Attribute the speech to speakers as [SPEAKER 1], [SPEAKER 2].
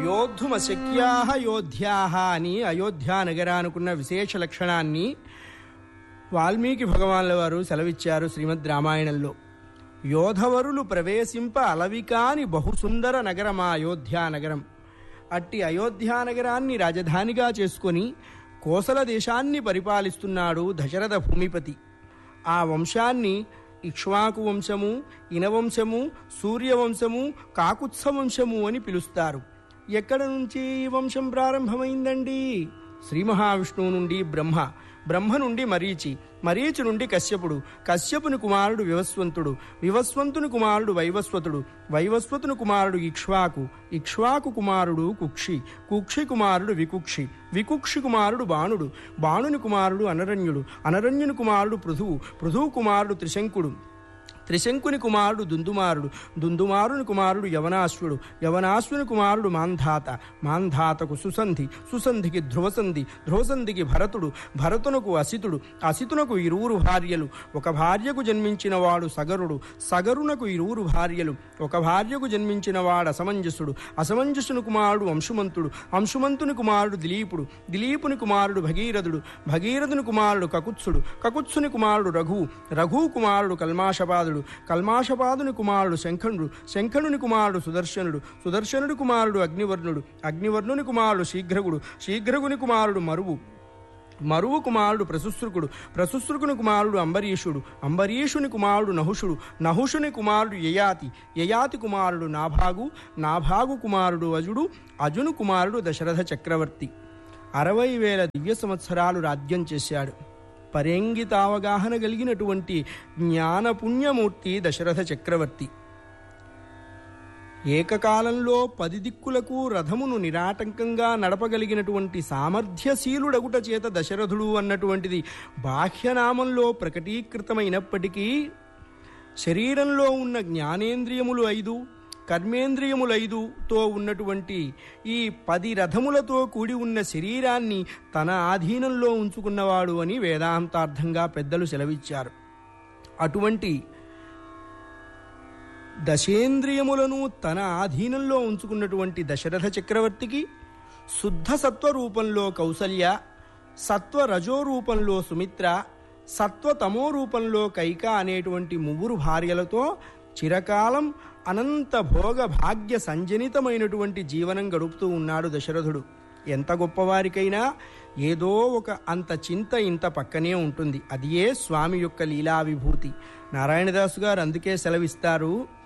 [SPEAKER 1] యోద్ధుమశక్యా యోధ్యా అని అయోధ్యా నగరానుకున్న విశేష లక్షణాన్ని వాల్మీకి భగవాన్ల వారు సెలవిచ్చారు శ్రీమద్ రామాయణంలో యోధవరులు ప్రవేశింప అలవికాని బహుసుందర నగరమా అయోధ్యా నగరం అట్టి అయోధ్యా నగరాన్ని రాజధానిగా చేసుకొని కోసల దేశాన్ని పరిపాలిస్తున్నాడు దశరథ భూమిపతి ఆ వంశాన్ని ఇక్ష్వాకు వంశము ఇనవంశము సూర్యవంశము కాకుత్స వంశము అని పిలుస్తారు ఎక్కడ నుంచి ఈ వంశం ప్రారంభమైందండి శ్రీ మహావిష్ణువు నుండి బ్రహ్మ బ్రహ్మ నుండి మరీచి మరీచి నుండి కశ్యపుడు కశ్యపుని కుమారుడు వివస్వంతుడు వివస్వంతుని కుమారుడు వైవస్వతుడు వైవస్వతుని కుమారుడు ఇక్ష్వాకు ఇక్ష్వాకు కుమారుడు కుక్షి కుక్షి కుమారుడు వికుక్షి వికుక్షి కుమారుడు బాణుడు బాణుని కుమారుడు అనరణ్యుడు అనరణ్యుని కుమారుడు పృథువు పృథువు కుమారుడు త్రిశంకుడు త్రిశంకుని కుమారుడు దుందుమారుడు దుందుమారుని కుమారుడు యవనాశ్వుడు యవనాశ్వుని కుమారుడు మాంధాత మాంధాతకు సుసంధి సుసంధికి ధ్రువసంధి ధ్రువసంధికి భరతుడు భరతునకు అసితుడు అసితునకు ఇరువురు భార్యలు ఒక భార్యకు జన్మించిన వాడు సగరుడు సగరునకు ఇరువురు భార్యలు ఒక భార్యకు జన్మించిన వాడు అసమంజసుడు అసమంజసుని కుమారుడు అంశుమంతుడు అంశుమంతుని కుమారుడు దిలీపుడు దిలీపుని కుమారుడు భగీరథుడు భగీరథుని కుమారుడు కకుత్సుడు కకుత్సుని కుమారుడు రఘువు రఘువు కుమారుడు కల్మాషపాదుడు కల్మాషపాదుని కుమారుడు శంఖనుడు శంఖనుని కుమారుడు సుదర్శనుడు సుదర్శనుడి కుమారుడు అగ్నివర్ణుడు అగ్నివర్ణుని కుమారుడు శీఘ్రగుడు శీఘ్రగుని కుమారుడు మరువు మరువు కుమారుడు ప్రశుశ్రుకుడు ప్రశుశ్రుకుని కుమారుడు అంబరీషుడు అంబరీషుని కుమారుడు నహుషుడు నహుషుని కుమారుడు యయాతి యయాతి కుమారుడు నాభాగు నాభాగు కుమారుడు అజుడు అజును కుమారుడు దశరథ చక్రవర్తి అరవై వేల దివ్య సంవత్సరాలు రాజ్యం చేశాడు పరేంగిత అవగాహన కలిగినటువంటి జ్ఞానపుణ్యమూర్తి దశరథ చక్రవర్తి ఏకకాలంలో పది దిక్కులకు రథమును నిరాటంకంగా నడపగలిగినటువంటి సామర్థ్యశీలుడగుట చేత దశరథుడు అన్నటువంటిది బాహ్యనామంలో ప్రకటీకృతమైనప్పటికీ శరీరంలో ఉన్న జ్ఞానేంద్రియములు ఐదు కర్మేంద్రియములు ఐదుతో ఉన్నటువంటి ఈ పది రథములతో కూడి ఉన్న శరీరాన్ని తన ఆధీనంలో ఉంచుకున్నవాడు అని వేదాంతార్థంగా పెద్దలు సెలవిచ్చారు అటువంటి దశేంద్రియములను తన ఆధీనంలో ఉంచుకున్నటువంటి దశరథ చక్రవర్తికి శుద్ధ సత్వ రూపంలో కౌసల్య సత్వ రజో రూపంలో సుమిత్ర సత్వ తమో రూపంలో కైక అనేటువంటి ముగ్గురు భార్యలతో చిరకాలం అనంత భోగ భాగ్య సంజనితమైనటువంటి జీవనం గడుపుతూ ఉన్నాడు దశరథుడు ఎంత గొప్పవారికైనా ఏదో ఒక అంత చింత ఇంత పక్కనే ఉంటుంది అది ఏ స్వామి యొక్క లీలా విభూతి నారాయణదాసు గారు అందుకే సెలవిస్తారు